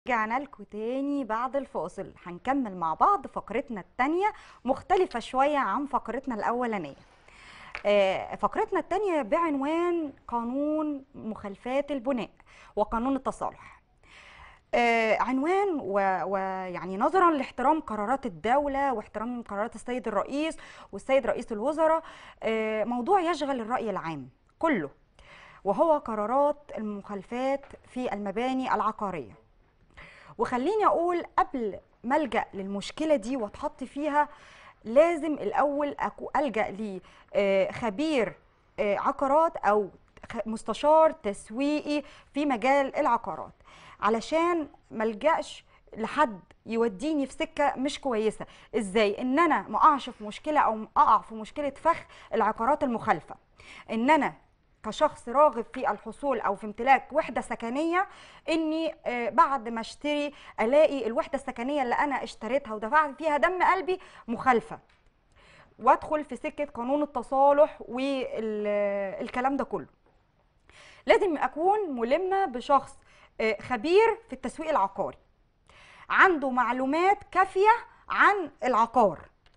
رجعنا لكم تاني بعد الفاصل هنكمل مع بعض فقرتنا التانية مختلفة شوية عن فقرتنا الأولانية آه، فقرتنا التانية بعنوان قانون مخالفات البناء وقانون التصالح آه، عنوان و- ويعني نظرا لاحترام قرارات الدولة واحترام قرارات السيد الرئيس والسيد رئيس الوزراء آه، موضوع يشغل الرأي العام كله وهو قرارات المخالفات في المباني العقارية وخليني اقول قبل ما الجا للمشكله دي واتحط فيها لازم الاول أكو الجا لخبير عقارات او خ- مستشار تسويقي في مجال العقارات علشان ما الجاش لحد يوديني في سكه مش كويسه ازاي ان انا ما اقعش في مشكله او اقع في مشكله فخ العقارات المخالفه ان انا كشخص راغب في الحصول او في امتلاك وحده سكنيه اني آه، بعد ما اشتري الاقي الوحده السكنيه اللي انا اشتريتها ودفعت فيها دم قلبي مخالفه وادخل في سكه قانون التصالح والكلام ده كله لازم اكون ملمه بشخص آه، خبير في التسويق العقاري عنده معلومات كافيه عن العقار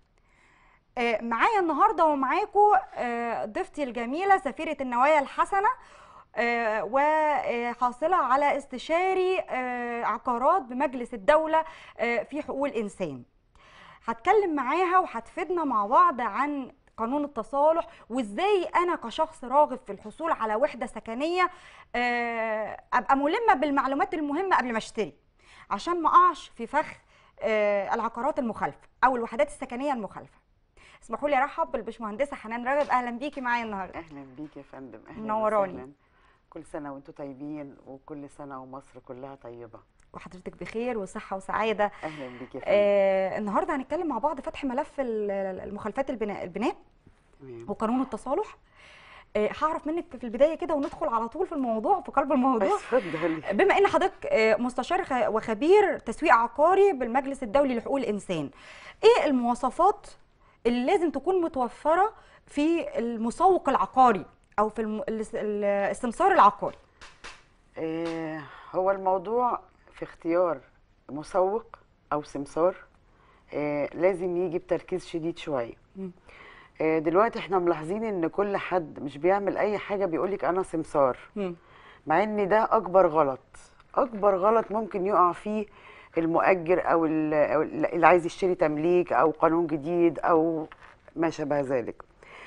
آه، معايا النهارده ومعاكم آه، ضيفتي الجميله سفيره النوايا الحسنه آه، وحاصله على استشاري آه، عقارات بمجلس الدوله آه، في حقوق الانسان هتكلم معاها وهتفيدنا مع بعض عن قانون التصالح وازاي انا كشخص راغب في الحصول على وحده سكنيه آه، ابقى ملمه بالمعلومات المهمه قبل ما اشتري عشان ما اقعش في فخ آه، العقارات المخالفه او الوحدات السكنيه المخالفه اسمحوا لي ارحب بالبشمهندسه حنان رجب اهلا بيكي معايا النهارده اهلا بيك يا فندم اهلا منوراني. وسهلا. كل سنه وانتم طيبين وكل سنه ومصر كلها طيبه وحضرتك بخير وصحه وسعاده اهلا بيك يا فندم آه النهارده هنتكلم مع بعض فتح ملف ال- المخالفات البناء البناء تمام وقانون التصالح آه هعرف منك في البدايه كده وندخل على طول في الموضوع في قلب الموضوع اتفضلي بما ان حضرتك آه، مستشار خ- وخبير تسويق عقاري بالمجلس الدولي لحقوق الانسان ايه المواصفات اللي لازم تكون متوفره في المسوق العقاري او في الم... الاس- ال- السمسار العقاري آه هو الموضوع في اختيار مسوق او سمسار آه لازم يجي بتركيز شديد شويه مم. آه دلوقتي احنا ملاحظين ان كل حد مش بيعمل اي حاجه بيقولك انا سمسار مم. مع ان ده اكبر غلط اكبر غلط ممكن يقع فيه المؤجر او ال- أو اللي عايز يشتري تمليك او قانون جديد او ما شابه ذلك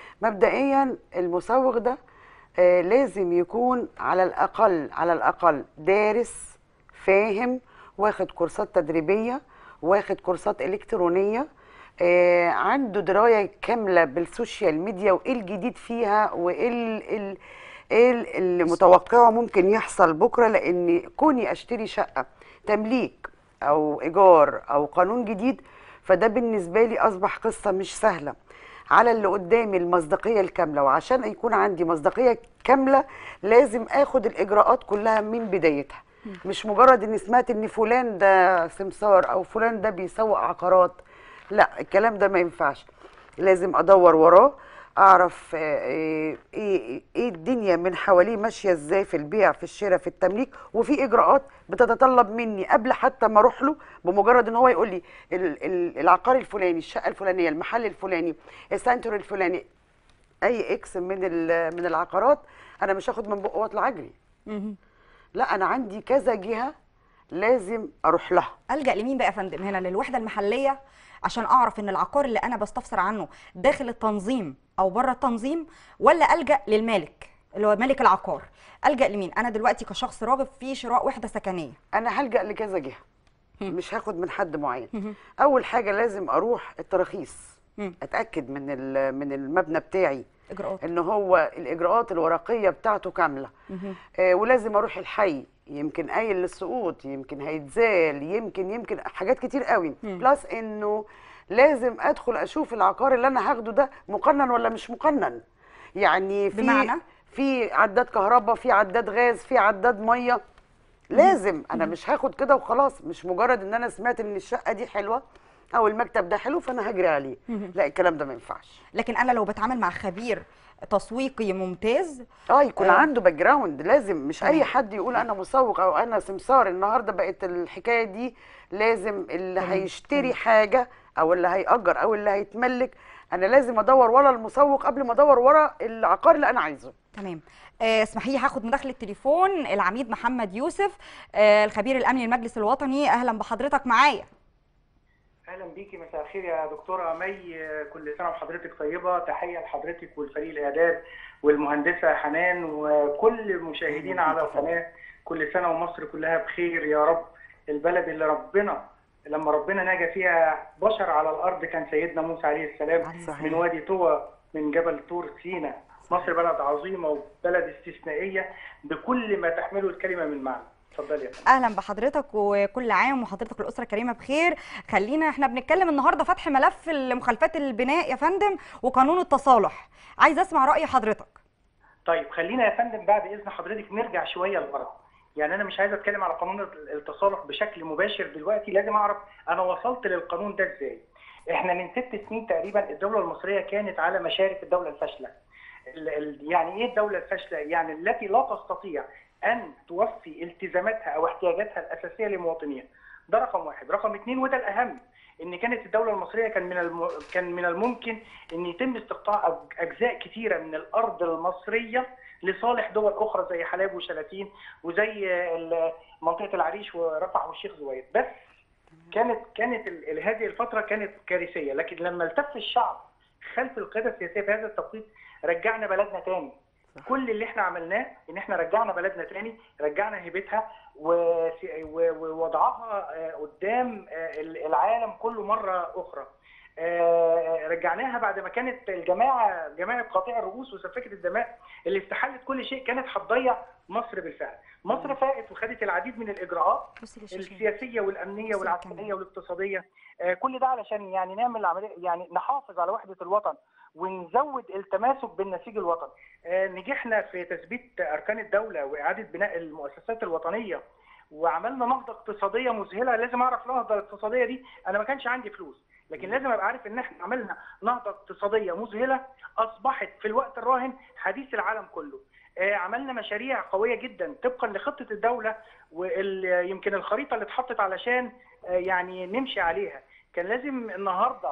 مبدئيا المسوق ده آه، لازم يكون على الاقل على الاقل دارس فاهم واخد كورسات تدريبيه واخد كورسات الكترونيه آه، عنده درايه كامله بالسوشيال ميديا وايه الجديد فيها وايه ال- ال- ايه ال- اللي متوقعه ممكن يحصل بكره لان كوني اشتري شقه تمليك او ايجار او قانون جديد فده بالنسبه لي اصبح قصه مش سهله على اللي قدامي المصداقيه الكامله وعشان يكون عندي مصداقيه كامله لازم اخد الاجراءات كلها من بدايتها مش مجرد اني سمعت ان فلان ده سمسار او فلان ده بيسوق عقارات لا الكلام ده ما ينفعش لازم ادور وراه اعرف آه، آه، ايه ايه الدنيا من حواليه ماشيه ازاي في البيع في الشراء في التمليك وفي اجراءات بتتطلب مني قبل حتى ما اروح له بمجرد ان هو يقول لي ال- ال- العقار الفلاني الشقه الفلانيه المحل الفلاني السنتر الفلاني اي اكس من ال- من العقارات انا مش هاخد من بقه واطلع اجري مهم. لا انا عندي كذا جهه لازم اروح لها الجا لمين بقى يا فندم هنا للوحده المحليه عشان اعرف ان العقار اللي انا بستفسر عنه داخل التنظيم او بره التنظيم ولا الجا للمالك اللي هو مالك العقار الجا لمين انا دلوقتي كشخص راغب في شراء وحده سكنيه انا هلجا لكذا جهه مم. مش هاخد من حد معين مهم. اول حاجه لازم اروح التراخيص مم. اتاكد من ال- من المبنى بتاعي اجراءات ان هو الاجراءات الورقيه بتاعته كامله مهم. آه ولازم اروح الحي يمكن قايل للسقوط يمكن هيتزال يمكن يمكن حاجات كتير قوي مم. بلس انه لازم ادخل اشوف العقار اللي انا هاخده ده مقنن ولا مش مقنن يعني في بمعنى؟ في عداد كهرباء في عداد غاز في عداد ميه لازم انا مش هاخد كده وخلاص مش مجرد ان انا سمعت ان الشقه دي حلوه او المكتب ده حلو فانا هجري عليه لا الكلام ده ما ينفعش لكن انا لو بتعامل مع خبير تسويقي ممتاز اه يكون آه. عنده باك جراوند لازم مش تمام. اي حد يقول انا مسوق او انا سمسار النهارده بقت الحكايه دي لازم اللي تمام. هيشتري حاجه او اللي هيأجر او اللي هيتملك انا لازم ادور ورا المسوق قبل ما ادور ورا العقار اللي انا عايزه تمام آه، اسمحي لي هاخد مداخله تليفون العميد محمد يوسف آه، الخبير الامني للمجلس الوطني اهلا بحضرتك معايا اهلا بيكي مساء الخير يا دكتوره مي كل سنه وحضرتك طيبه تحيه لحضرتك والفريق الاعداد والمهندسه حنان وكل مشاهدينا على القناه كل سنه ومصر كلها بخير يا رب البلد اللي ربنا لما ربنا نجى فيها بشر على الارض كان سيدنا موسى عليه السلام صحيح. من وادي طوى من جبل طور سينا مصر بلد عظيمه وبلد استثنائيه بكل ما تحمله الكلمه من معنى اتفضلي يا فندم اهلا بحضرتك وكل عام وحضرتك والاسره الكريمه بخير خلينا احنا بنتكلم النهارده فتح ملف مخالفات البناء يا فندم وقانون التصالح عايز اسمع راي حضرتك طيب خلينا يا فندم بعد اذن حضرتك نرجع شويه لورا يعني انا مش عايز اتكلم على قانون التصالح بشكل مباشر دلوقتي لازم اعرف انا وصلت للقانون ده ازاي احنا من ست سنين تقريبا الدوله المصريه كانت على مشارف الدوله الفاشله ال- ال- يعني ايه الدوله الفاشله يعني التي لا تستطيع ان توفي التزاماتها او احتياجاتها الاساسيه لمواطنيها ده رقم واحد رقم اثنين وده الاهم ان كانت الدوله المصريه كان من الم... كان من الممكن ان يتم استقطاع أج- اجزاء كثيره من الارض المصريه لصالح دول اخرى زي حلب وشلاتين وزي ال- منطقه العريش ورفح والشيخ زويد بس كانت كانت ال- ال- هذه الفتره كانت كارثيه لكن لما التف الشعب خلف القياده السياسيه في هذا التوقيت رجعنا بلدنا تاني كل اللي احنا عملناه ان احنا رجعنا بلدنا تاني رجعنا هيبتها وس- و- ووضعها آه، قدام آه، العالم كله مره اخرى آه، رجعناها بعد ما كانت الجماعه جماعه قاطع الرؤوس وسفكه الدماء اللي استحلت كل شيء كانت هتضيع مصر بالفعل مصر فاقت وخدت العديد من الاجراءات بصي للشاشة. السياسيه والامنيه بصي والعسكريه الكاميرا. والاقتصاديه آه، كل ده علشان يعني نعمل عمليه يعني نحافظ على وحده الوطن ونزود التماسك بالنسيج الوطني آه، نجحنا في تثبيت اركان الدوله واعاده بناء المؤسسات الوطنيه وعملنا نهضه اقتصاديه مذهله لازم اعرف النهضه الاقتصاديه دي انا ما كانش عندي فلوس لكن لازم ابقى عارف ان احنا عملنا نهضه اقتصاديه مذهله اصبحت في الوقت الراهن حديث العالم كله آه، عملنا مشاريع قويه جدا طبقا لخطه الدوله ويمكن الخريطه اللي اتحطت علشان آه، يعني نمشي عليها كان لازم النهارده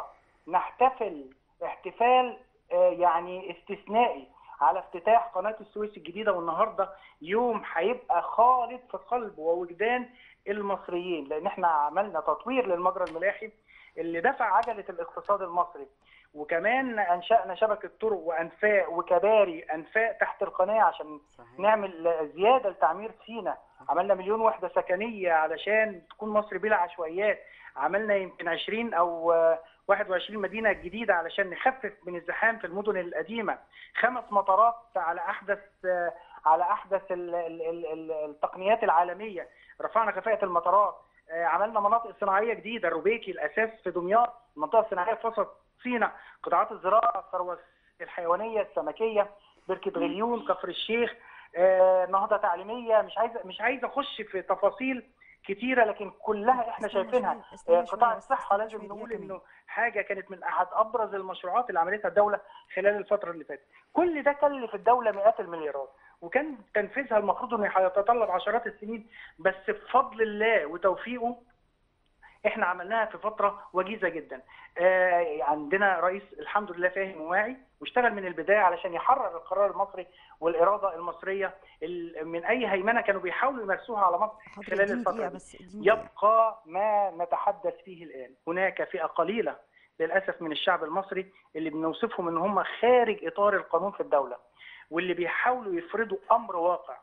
نحتفل احتفال آه، يعني استثنائي على افتتاح قناه السويس الجديده والنهارده يوم هيبقى خالد في قلب ووجدان المصريين لان احنا عملنا تطوير للمجرى الملاحي اللي دفع عجله الاقتصاد المصري وكمان انشانا شبكه طرق وانفاق وكباري انفاق تحت القناه عشان صحيح. نعمل زياده لتعمير سينا عملنا مليون وحده سكنيه علشان تكون مصر بلا عشوائيات عملنا يمكن 20 او آه، 21 مدينه جديده علشان نخفف من الزحام في المدن القديمه خمس مطارات على احدث آه، على احدث ال- ال- ال- ال- التقنيات العالميه رفعنا كفاءه المطارات آه، عملنا مناطق صناعيه جديده روبيكي الاساس في دمياط المنطقه الصناعيه في وسط سينا قطاعات الزراعه الثروه الحيوانيه السمكيه بركه غليون كفر الشيخ آه، نهضه تعليميه مش عايز مش عايز اخش في تفاصيل كتيره لكن كلها احنا استنى شايفينها شوية، استنى آه، قطاع شوية، الصحه استنى لازم شوية نقول دقيقة انه حاجه كانت من احد ابرز المشروعات اللي عملتها الدوله خلال الفتره اللي فاتت كل ده كلف الدوله مئات المليارات وكان تنفيذها المفروض انه هيتطلب عشرات السنين بس بفضل الله وتوفيقه احنا عملناها في فتره وجيزه جدا آه عندنا رئيس الحمد لله فاهم وواعي واشتغل من البدايه علشان يحرر القرار المصري والاراده المصريه ال- من اي هيمنه كانوا بيحاولوا يمارسوها على مصر حاضر خلال اديني الفتره دقيقة دي بس اديني دقيقة. يبقى ما نتحدث فيه الان هناك فئه قليله للاسف من الشعب المصري اللي بنوصفهم ان هم خارج اطار القانون في الدوله واللي بيحاولوا يفرضوا امر واقع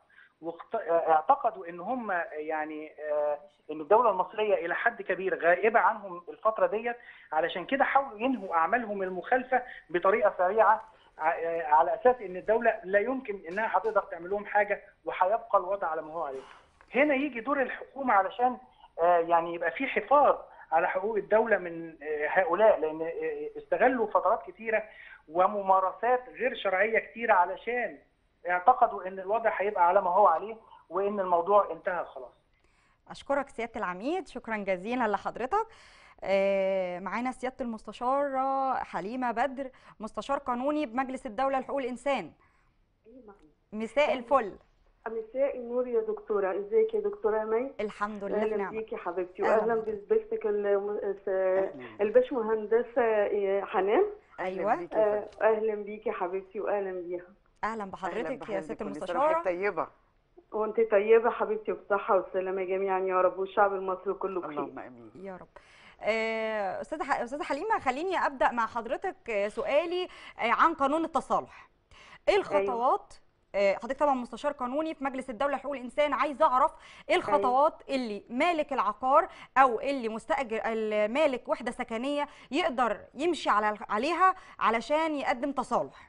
واعتقدوا ان هم يعني آه، ان الدوله المصريه الى حد كبير غائبه عنهم الفتره ديت علشان كده حاولوا ينهوا اعمالهم المخالفه بطريقه سريعه ع- آه، على اساس ان الدوله لا يمكن انها هتقدر تعمل لهم حاجه وهيبقى الوضع على ما هو عليه. هنا يجي دور الحكومه علشان آه، يعني يبقى في حفاظ على حقوق الدوله من آه، هؤلاء لان آه، استغلوا فترات كتيره وممارسات غير شرعيه كتيره علشان اعتقدوا ان الوضع هيبقى على ما هو عليه وان الموضوع انتهى خلاص. اشكرك سياده العميد شكرا جزيلا لحضرتك آه، معانا سياده المستشاره حليمه بدر مستشار قانوني بمجلس الدوله لحقوق الانسان مساء الفل مساء النور يا دكتورة ازيك يا دكتورة مي الحمد لله في اهلا نعمه بيكي حبيبتي أهلا. واهلا بزبستك الم- س- أهلاً. الباشمهندسة إيه، حنان أيوة. بيكي يا آه، اهلا بيكي حبيبتي واهلا بيها اهلا أهلاً بحضرتك يا بحضرتك، سياده كل سنة المستشاره وحضرتك طيبة وانت طيبة حبيبتي وبصحة والسلامة جميعا يا رب والشعب المصري كله بخير اللهم امين يا رب آه، استاذه ح- استاذه حليمه خليني ابدا مع حضرتك آه، سؤالي آه، عن قانون التصالح ايه الخطوات آه، حضرتك طبعا مستشار قانوني في مجلس الدوله لحقوق الانسان عايز اعرف ايه الخطوات اللي مالك العقار او اللي مستاجر المالك وحده سكنيه يقدر يمشي على عليها علشان يقدم تصالح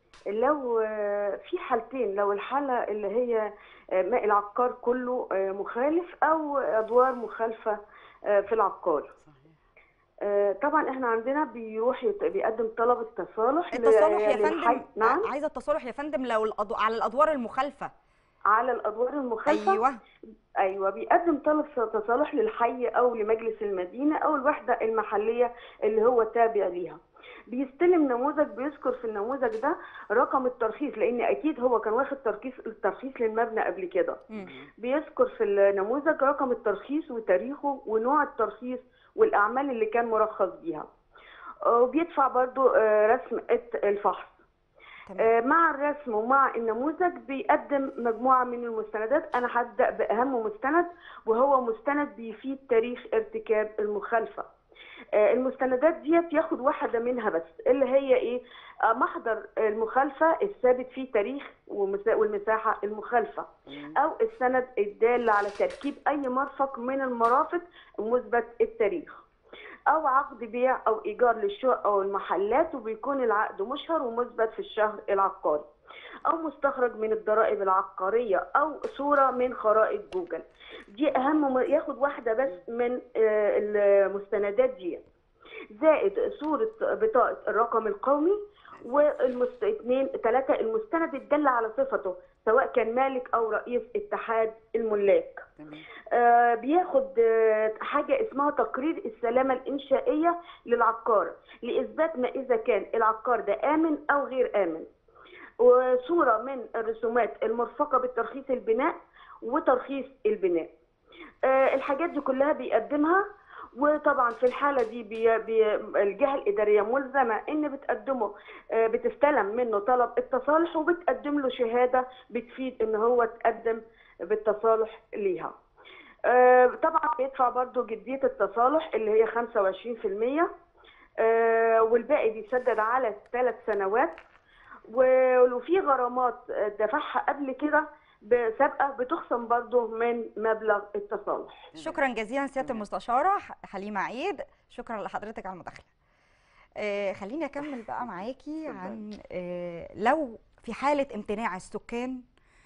لو آه، في حالتين لو الحالة اللي هي آه، ماء العقار كله آه، مخالف او ادوار مخالفة آه، في العقار صحيح آه، طبعا احنا عندنا بيروح يت- بيقدم طلب التصالح ل- التصالح يا للحي- فندم نعم آه، عايزه التصالح يا فندم لو الأضو... على الادوار المخالفه على الادوار المخالفه ايوه ايوه بيقدم طلب تصالح للحي او لمجلس المدينه او الوحده المحليه اللي هو تابع ليها بيستلم نموذج بيذكر في النموذج ده رقم الترخيص لان اكيد هو كان واخد ترخيص الترخيص للمبنى قبل كده مم. بيذكر في النموذج رقم الترخيص وتاريخه ونوع الترخيص والاعمال اللي كان مرخص بيها وبيدفع برضو آه، رسم الت- الفحص تمام آه، مع الرسم ومع النموذج بيقدم مجموعة من المستندات أنا هبدأ بأهم مستند وهو مستند بيفيد تاريخ ارتكاب المخالفة آه، المستندات ديت ياخد واحدة منها بس اللي هي إيه آه، محضر المخالفة الثابت فيه تاريخ ومسا- والمساحة المخالفة أو السند الدال على تركيب أي مرفق من المرافق مثبت التاريخ أو عقد بيع أو إيجار للشقق أو المحلات وبيكون العقد مشهر ومثبت في الشهر العقاري أو مستخرج من الضرائب العقارية أو صورة من خرائط جوجل دي أهم م- ياخد واحدة بس من آه، المستندات دي زائد صورة بطاقة الرقم القومي والمست... اثنين ثلاثة المستند الدل على صفته سواء كان مالك أو رئيس اتحاد الملاك تمام آه، بياخد آه، حاجة اسمها تقرير السلامة الإنشائية للعقار لإثبات ما إذا كان العقار ده آمن أو غير آمن وصورة من الرسومات المرفقة بترخيص البناء وترخيص البناء آه، الحاجات دي كلها بيقدمها وطبعا في الحالة دي بي بي الجهة الإدارية ملزمة إن بتقدمه آه، بتستلم منه طلب التصالح وبتقدم له شهادة بتفيد إن هو تقدم بالتصالح ليها. آه، طبعا بيدفع برضو جدية التصالح اللي هي 25% آه، والباقي بيسدد على ثلاث سنوات ولو في غرامات آه، دفعها قبل كده سابقة بتخصم برضو من مبلغ التصالح شكرا جزيلا سياده المستشاره ح- حليمه عيد شكرا لحضرتك على المداخله آه خليني اكمل بقى معاكي عن آه لو في حاله امتناع السكان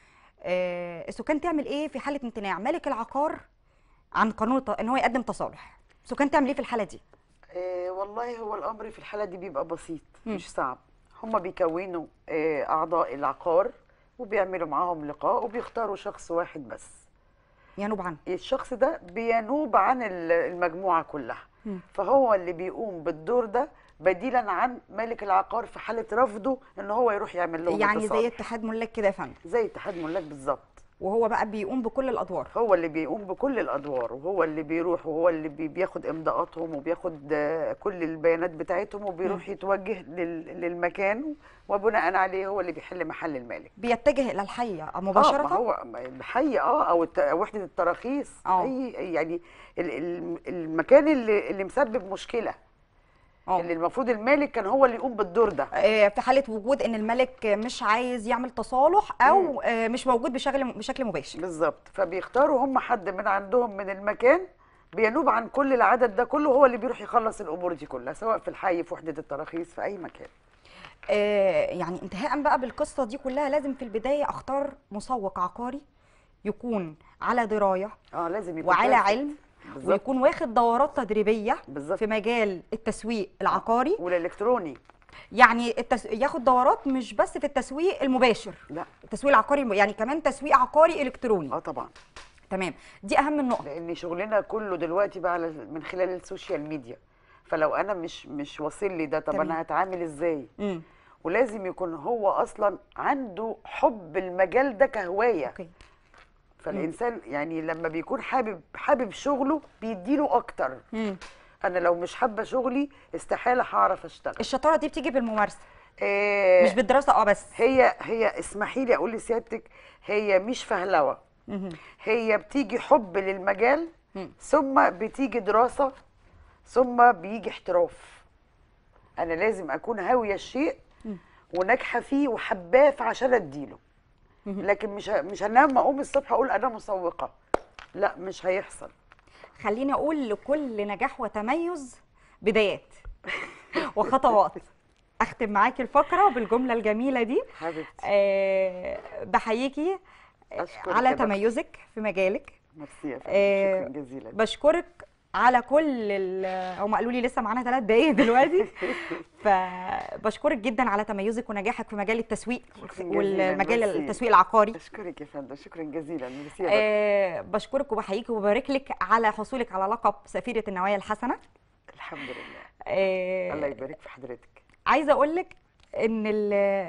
آه السكان تعمل ايه في حاله امتناع مالك العقار عن قانون الت- ان هو يقدم تصالح السكان تعمل ايه في الحاله دي آه والله هو الامر في الحاله دي بيبقى بسيط مم. مش صعب هما بيكونوا آه اعضاء العقار وبيعملوا معاهم لقاء وبيختاروا شخص واحد بس ينوب عنه الشخص ده بينوب عن ال- المجموعه كلها مم. فهو اللي بيقوم بالدور ده بديلا عن مالك العقار في حاله رفضه ان هو يروح يعمل لهم يعني زي التصالح. اتحاد ملاك كده يا فندم زي اتحاد ملاك بالظبط وهو بقى بيقوم بكل الادوار هو اللي بيقوم بكل الادوار وهو اللي بيروح وهو اللي بي- بياخد امضاءاتهم وبياخد آه، كل البيانات بتاعتهم وبيروح يتوجه لل- للمكان وبناء عليه هو اللي بيحل محل المالك بيتجه الى الحي اه مباشره ما هو الحي اه او الت- وحده التراخيص آه. اي يعني ال- ال- المكان اللي اللي مسبب مشكله اه اللي المفروض المالك كان هو اللي يقوم بالدور ده آه، في حاله وجود ان الملك مش عايز يعمل تصالح او آه، مش موجود بشكل بشكل مباشر بالظبط فبيختاروا هم حد من عندهم من المكان بينوب عن كل العدد ده كله هو اللي بيروح يخلص الامور دي كلها سواء في الحي في وحده التراخيص في اي مكان آه، يعني انتهاء بقى بالقصه دي كلها لازم في البدايه اختار مسوق عقاري يكون على درايه اه لازم يكون وعلى فاسد. علم بالظبط ويكون واخد دورات تدريبيه بالظبط في مجال التسويق العقاري والالكتروني يعني التس... ياخد دورات مش بس في التسويق المباشر لا التسويق العقاري الم- يعني كمان تسويق عقاري الكتروني اه طبعا تمام دي اهم النقط لان شغلنا كله دلوقتي بقى على من خلال السوشيال ميديا فلو انا مش مش واصل لي ده طب تمام. انا هتعامل ازاي امم ولازم يكون هو اصلا عنده حب المجال ده كهوايه اوكي فالانسان يعني لما بيكون حابب حابب شغله بيديله اكتر امم انا لو مش حابه شغلي استحاله هعرف اشتغل الشطاره دي بتيجي بالممارسه آه مش بالدراسه اه بس هي هي اسمحي لي اقول لسيادتك هي مش فهلوه مهم. هي بتيجي حب للمجال مم. ثم بتيجي دراسه ثم بيجي احتراف انا لازم اكون هاويه الشيء مم. وناجحه فيه وحباه عشان اديله مهم. لكن مش ه- مش هنام اقوم الصبح اقول انا مسوقه لا مش هيحصل خليني اقول لكل نجاح وتميز بدايات وخطوات اختم معاكي الفقره بالجمله الجميله دي حبيبتي أه بحييكي أشكرك على يا دكتور. تميزك في مجالك ميرسي يا آه، فندم شكرا جزيلا بشكرك على كل ال- هم قالوا لي لسه معانا ثلاث دقايق دلوقتي فبشكرك جدا على تميزك ونجاحك في مجال التسويق شكراً جزيلاً، والمجال ميرسي. التسويق العقاري اشكرك يا فندم شكرا جزيلا ميرسي يا دكتور. أه بشكرك وبحييك وببارك لك على حصولك على لقب سفيرة النوايا الحسنة الحمد لله أه الله يبارك في حضرتك عايزه اقول لك ان ال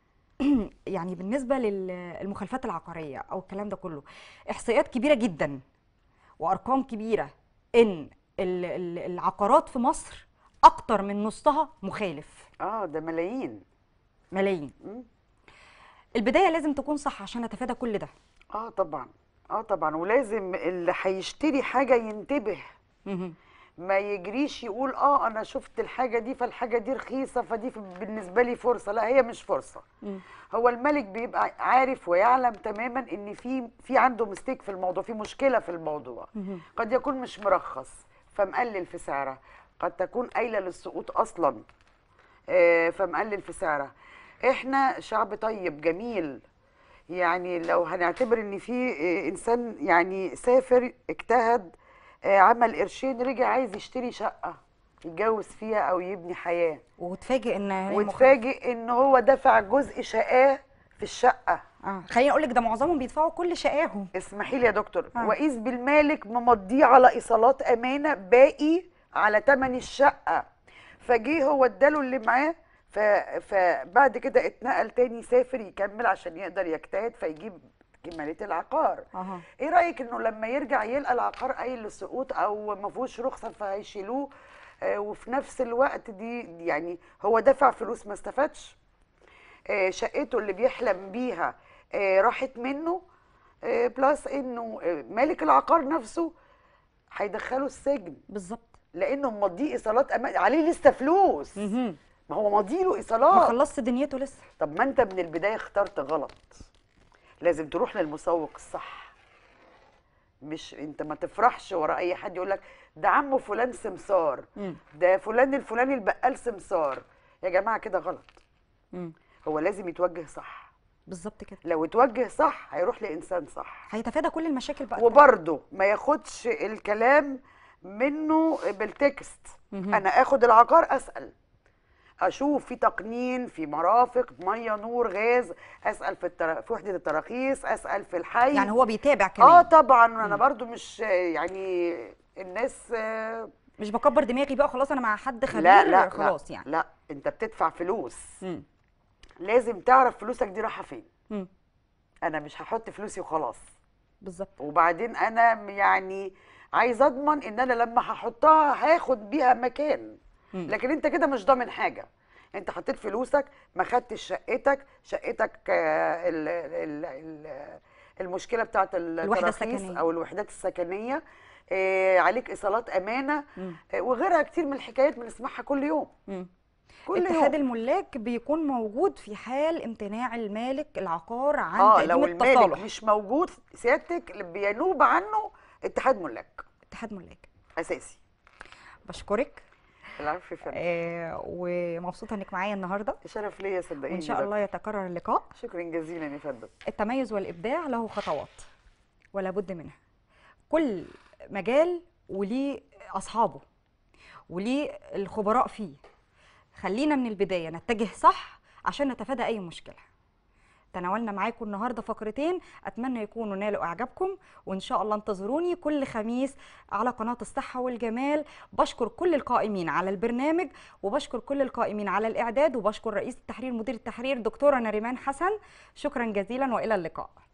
يعني بالنسبه للمخالفات العقاريه او الكلام ده كله احصائيات كبيره جدا وارقام كبيره ان ال- ال- العقارات في مصر اكتر من نصها مخالف اه ده ملايين ملايين مم. البدايه لازم تكون صح عشان نتفادى كل ده اه طبعا اه طبعا ولازم اللي هيشتري حاجه ينتبه مهم. ما يجريش يقول اه انا شفت الحاجه دي فالحاجه دي رخيصه فدي ف- بالنسبه لي فرصه لا هي مش فرصه مم. هو الملك بيبقى عارف ويعلم تماما ان في في عنده مستيك في الموضوع في مشكله في الموضوع مهم. قد يكون مش مرخص فمقلل في سعرها قد تكون قايله للسقوط اصلا آه، فمقلل في سعرها احنا شعب طيب جميل يعني لو هنعتبر ان في آه، انسان يعني سافر اجتهد آه، عمل قرشين رجع عايز يشتري شقه يتجوز فيها او يبني حياه وتفاجئ ان هي مخالف. وتفاجئ ان هو دفع جزء شقاه في الشقه اه خليني اقول لك ده معظمهم بيدفعوا كل شقاهم اسمحي لي يا دكتور آه. وقيس بالمالك ممضيه على ايصالات امانه باقي على ثمن الشقه فجه هو اداله اللي معاه ف... فبعد كده اتنقل تاني يسافر يكمل عشان يقدر يجتهد فيجيب كماليه العقار اها ايه رايك انه لما يرجع يلقى العقار قايل للسقوط او ما فيهوش رخصه فهيشيلوه آه، وفي نفس الوقت دي يعني هو دفع فلوس ما استفادش آه، شقته اللي بيحلم بيها آه، راحت منه آه، بلس انه آه، مالك العقار نفسه هيدخله السجن بالظبط لانه مضيه ايصالات أمان عليه لسه فلوس مهم. ما هو مضيله ما ايصالات خلصت دنيته لسه طب ما انت من البدايه اخترت غلط لازم تروح للمسوق الصح مش انت ما تفرحش ورا اي حد يقول لك ده عمه فلان سمسار مم. ده فلان الفلاني البقال سمسار يا جماعه كده غلط مم. هو لازم يتوجه صح بالظبط كده لو اتوجه صح هيروح لانسان صح هيتفادى كل المشاكل بقى وبرضه ما ياخدش الكلام منه بالتكست مهم. انا اخد العقار اسال اشوف في تقنين في مرافق ميه نور غاز اسال في التر... في وحده التراخيص اسال في الحي يعني هو بيتابع كمان اه طبعا انا برضو مش يعني الناس آه، مش بكبر دماغي بقى خلاص انا مع حد خبير لا لا خلاص لا يعني لا انت بتدفع فلوس مم. لازم تعرف فلوسك دي رايحه فين مم. انا مش هحط فلوسي وخلاص بالظبط وبعدين انا يعني عايز اضمن ان انا لما هحطها هاخد بيها مكان مم. لكن انت كده مش ضامن حاجه انت حطيت فلوسك ما خدتش شقتك شقتك آه، ال ال ال المشكله بتاعت التراخيص السكنية. او الوحدات السكنيه آه، عليك ايصالات امانه مم. آه، وغيرها كتير من الحكايات بنسمعها كل يوم مم. كل اتحاد يوم الملاك بيكون موجود في حال امتناع المالك العقار عن اه تقديم لو المالك التصالح مش موجود سيادتك بينوب عنه اتحاد ملاك اتحاد ملاك اساسي بشكرك العفو يا فندم آه ومبسوطه انك معايا النهارده شرف ليا صدقيني وان شاء ده. الله يتكرر اللقاء شكرا جزيلا يا فندم التميز والابداع له خطوات ولا بد منها كل مجال وليه اصحابه وليه الخبراء فيه خلينا من البدايه نتجه صح عشان نتفادى اي مشكله تناولنا معاكم النهارده فقرتين اتمنى يكونوا نالوا اعجابكم وان شاء الله انتظروني كل خميس على قناه الصحه والجمال بشكر كل القائمين على البرنامج وبشكر كل القائمين على الاعداد وبشكر رئيس التحرير مدير التحرير دكتوره نريمان حسن شكرا جزيلا والى اللقاء